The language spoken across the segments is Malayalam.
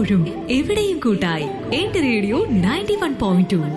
എപ്പോഴും എവിടെയും കൂട്ടായി എന്റെ radio ninety one point two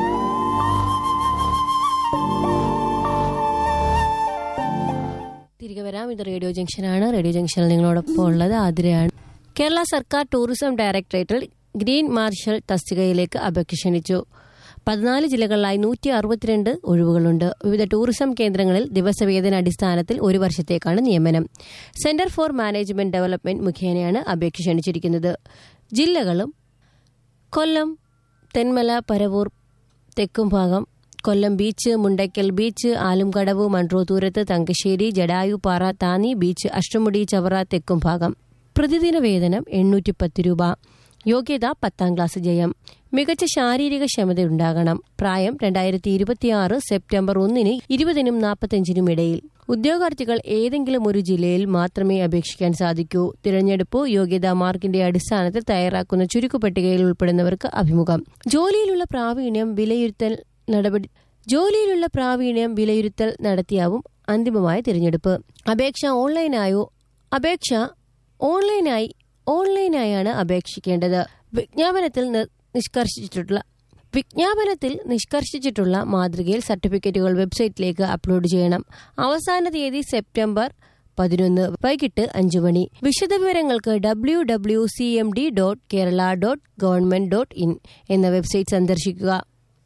തിരികെ വരാം ഇത് റേഡിയോ ജംഗ്ഷനാണ് റേഡിയോ ജംഗ്ഷനിൽ നിങ്ങളോടൊപ്പം ഉള്ളത് ആതിരയാണ് കേരള സർക്കാർ ടൂറിസം ഡയറക്ടറേറ്റിൽ ഗ്രീൻ മാർഷൽ തസ്തികയിലേക്ക് അപേക്ഷ ക്ഷണിച്ചു പതിനാല് ജില്ലകളിലായി നൂറ്റി അറുപത്തിരണ്ട് ഒഴിവുകളുണ്ട് വിവിധ ടൂറിസം കേന്ദ്രങ്ങളിൽ ദിവസവേതന അടിസ്ഥാനത്തിൽ ഒരു വർഷത്തേക്കാണ് നിയമനം സെന്റർ ഫോർ മാനേജ്മെന്റ് ഡെവലപ്മെന്റ് മുഖേനയാണ് അപേക്ഷ ക്ഷണിച്ചിരിക്കുന്നത് ജില്ലകളും കൊല്ലം Thenmala Paravur Thekkumbhagam Kollam beach Mundakkal beach Alumkadavu Munroethuruthu Thangassery Jatayupara Thanni beach Ashtamudi Chavara Thekkumbhagam പ്രതിദിന വേതനം എണ്ണൂറ്റി പത്ത് രൂപ യോഗ്യത പത്താം ക്ലാസ് ജയം മികച്ച ശാരീരിക ക്ഷമതയുണ്ടാകണം പ്രായം രണ്ടായിരത്തി ഇരുപത്തിയാറ് സെപ്റ്റംബർ ഒന്നിന് ഇരുപതിനും നാൽപ്പത്തഞ്ചിനും ഇടയിൽ ഉദ്യോഗാർത്ഥികൾ ഏതെങ്കിലും ഒരു ജില്ലയിൽ മാത്രമേ അപേക്ഷിക്കാൻ സാധിക്കൂ തിരഞ്ഞെടുപ്പ് യോഗ്യതാ മാർക്കിന്റെ അടിസ്ഥാനത്തിൽ തയ്യാറാക്കുന്ന ചുരുക്കുപട്ടികയിൽ ഉൾപ്പെടുന്നവർക്ക് അഭിമുഖം ജോലിയിലുള്ള പ്രാവീണ്യം വിലയിരുത്തൽ നടപടി ജോലിയിലുള്ള പ്രാവീണ്യം വിലയിരുത്തൽ നടത്തിയാവും അന്തിമമായ തിരഞ്ഞെടുപ്പ് അപേക്ഷ ഓൺലൈനായോ അപേക്ഷ ഓൺലൈനായി ഓൺലൈനായാണ് അപേക്ഷിക്കേണ്ടത് വിജ്ഞാപനത്തിൽ നി- നിഷ്കർഷിച്ചിട്ടുള്ള വിജ്ഞാപനത്തിൽ നിഷ്കർഷിച്ചിട്ടുള്ള മാതൃകയിൽ സർട്ടിഫിക്കറ്റുകൾ വെബ്സൈറ്റിലേക്ക് അപ്ലോഡ് ചെയ്യണം അവസാന തീയതി സെപ്റ്റംബർ പതിനൊന്ന് വൈകിട്ട് അഞ്ചു മണി വിശദവിവരങ്ങൾക്ക് W W C M D dot Kerala dot government dot in എന്ന വെബ്സൈറ്റ് സന്ദർശിക്കുക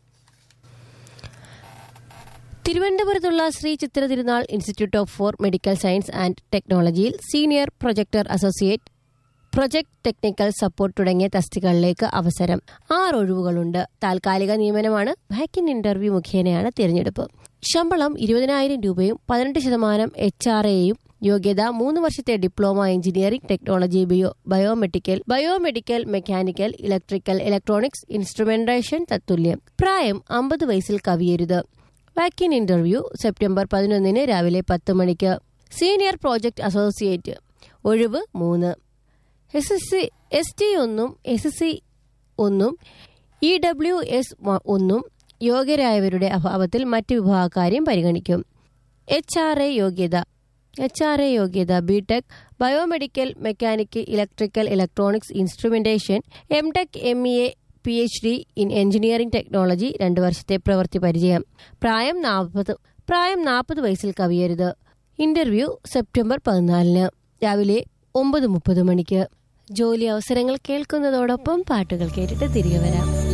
തിരുവനന്തപുരത്തുള്ള Sree Chitra Thirunal institute of for medical science and ടെക്നോളജിയിൽ senior projector associate project technical support തുടങ്ങിയ തസ്തികകളിലേക്ക് അവസരം ആറ് ഒഴിവുകളുണ്ട് താൽക്കാലിക നിയമനമാണ് വാക്കിൻ ഇന്റർവ്യൂ മുഖേനയാണ് തിരഞ്ഞെടുപ്പ് ശമ്പളം ഇരുപതിനായിരം രൂപയും പതിനെട്ട് ശതമാനം എച്ച് ആർ എയും യോഗ്യത മൂന്ന് വർഷത്തെ diploma engineering technology bio biomedical biomedical mechanical electrical electronics instrumentation തത്തുല്യം പ്രായം അമ്പത് വയസ്സിൽ കവിയരുത് വാക്കിൻ ഇന്റർവ്യൂ സെപ്റ്റംബർ പതിനൊന്നിന് രാവിലെ പത്ത് മണിക്ക് സീനിയർ പ്രോജക്ട് അസോസിയേറ്റ് ഒഴിവ് മൂന്ന് S S C S T ഒന്നും എസ് എസ് സി ഒന്നും ഇ ഡബ്ല്യു എസ് ഒന്നും യോഗ്യരായവരുടെ അഭാവത്തിൽ മറ്റ് വിഭാഗക്കാരെയും പരിഗണിക്കും എച്ച് ആർ എ യോഗ്യത എച്ച് ആർ എ യോഗ്യത B Tech biomedical mechanical electrical electronics instrumentation M tech M E A P H D in engineering technology രണ്ട് വർഷത്തെ പ്രവൃത്തി പരിചയം പ്രായം നാൽപ്പത് പ്രായം നാൽപ്പത് വയസ്സിൽ കവിയരുത് ഇന്റർവ്യൂ സെപ്റ്റംബർ പതിനാലിന് രാവിലെ ഒമ്പത് മുപ്പത് മണിക്ക് ജോലി അവസരങ്ങൾ കേൾക്കുന്നതോടൊപ്പം പാട്ടുകൾ കേട്ടിട്ട് തിരികെ വരാം